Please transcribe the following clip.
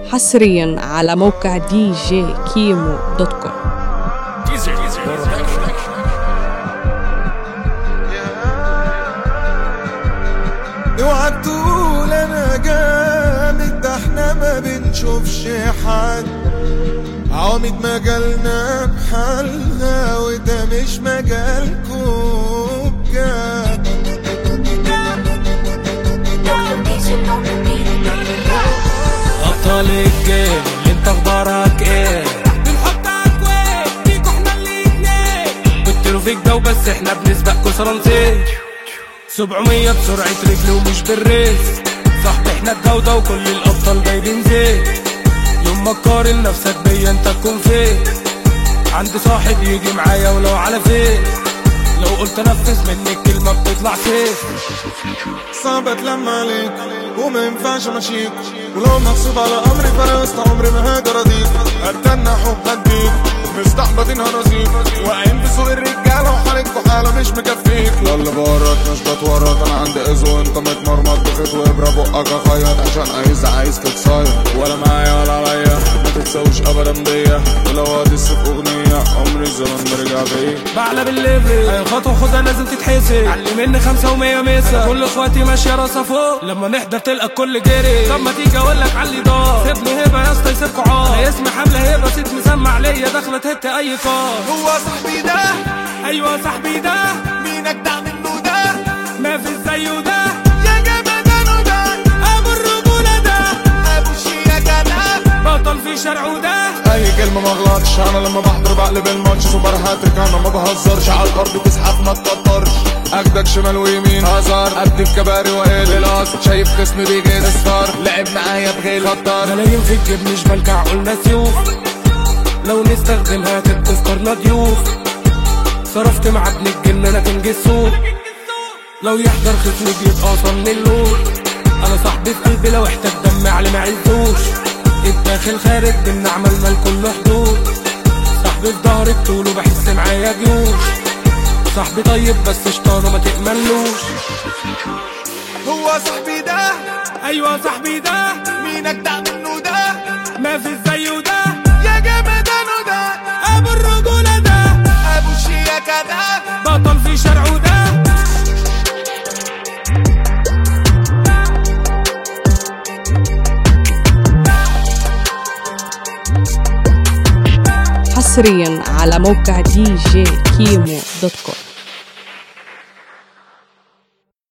حصريا على موقع دي جي كيمو دوت كوم اوعى تقول انا جامد ده احنا ما بنشوفش حد عوامد مجالنا بحالها وده مش مجالكم بجد ابطال الجيم انت اخبارك ايه بنحط اكوان فيكو احنا الاتنين قلت له فيك ده وبس احنا بنسبق كسرانسيه 700 بسرعة رجل ومش بالريس صاحبي احنا الجودة وكل الابطال جايبين زيت يوم ما تقارن نفسك بيا انت تكون فين عندي صاحب يجي معايا ولو على فين لو قلت انفذ مني الكلمة بتطلع سيف صعب اتلم عليك وما ينفعش امشيك ولو مغصوب على امري فانا وسط عمري ما هاجي اراضيك اتنى حب اديك مستحبطين هرازيك واقعين في سوق الرجاله وحالتكوا حاله مش مكفيك يلا بورط مش بتورط انا عندي اذ وانت متمرمط بخيط وابره بقك اخيط عشان عايز عايز تتصيد ولا معايا ولا عليا ما تتسويش ابدا بيا ولو هتسف اغنيه عمري الزمن مرجع بيا بعلى بالليفل اي خطوه خدها لازم تتحسب علي مني خمسة ومية ميسة كل اخواتي ماشية راسها فوق لما نحضر تلقى الكل جري طب ما تيجي اقول لك علي دار سيبني هبه يا اسطى يسيبكوا عار لا اسمي حمله هبه ست مسمع ليا داخله تهت اي كار هو صاحبي ده ايوه صاحبي ده مين اجدع منه ده ما في زيه ده يا جمدانه ده ابو الرجوله ده ابو شياكه ده بطل في شرعه ده اي كلمة ما غلطش انا لما بحضر بقلب الماتش سوبر هاتريك انا ما بهزرش على الارض تزحف ما تكترش اجدك شمال ويمين هزار قد الكباري وقل الاصل شايف خصمي بيجي ستار لعب معايا بغير خطر ملايين في الجيب مش بلكع قلنا سيوف لو نستخدمها تذكرنا ضيوف صرفت مع ابن الجن انا تنجي السوق لو يحضر خصمي بيتقاصى من اللوت انا صاحبي في قلبي لو احتاج دم علي ما عزوش الداخل خارج بالنعمة المال كله حدود صاحبي في ظهري بطوله بحس معايا جيوش صاحبي طيب بس شطانه ما تأمنلوش هو صاحبي ده ايوه صاحبي ده مين اجدع منه ده ما في زيه ده يا جمدانه ده ابو الرجولة ده ابو شياكه ده بطل في شرعه ده حصريا على موقع دي جي كيمو دوت كوم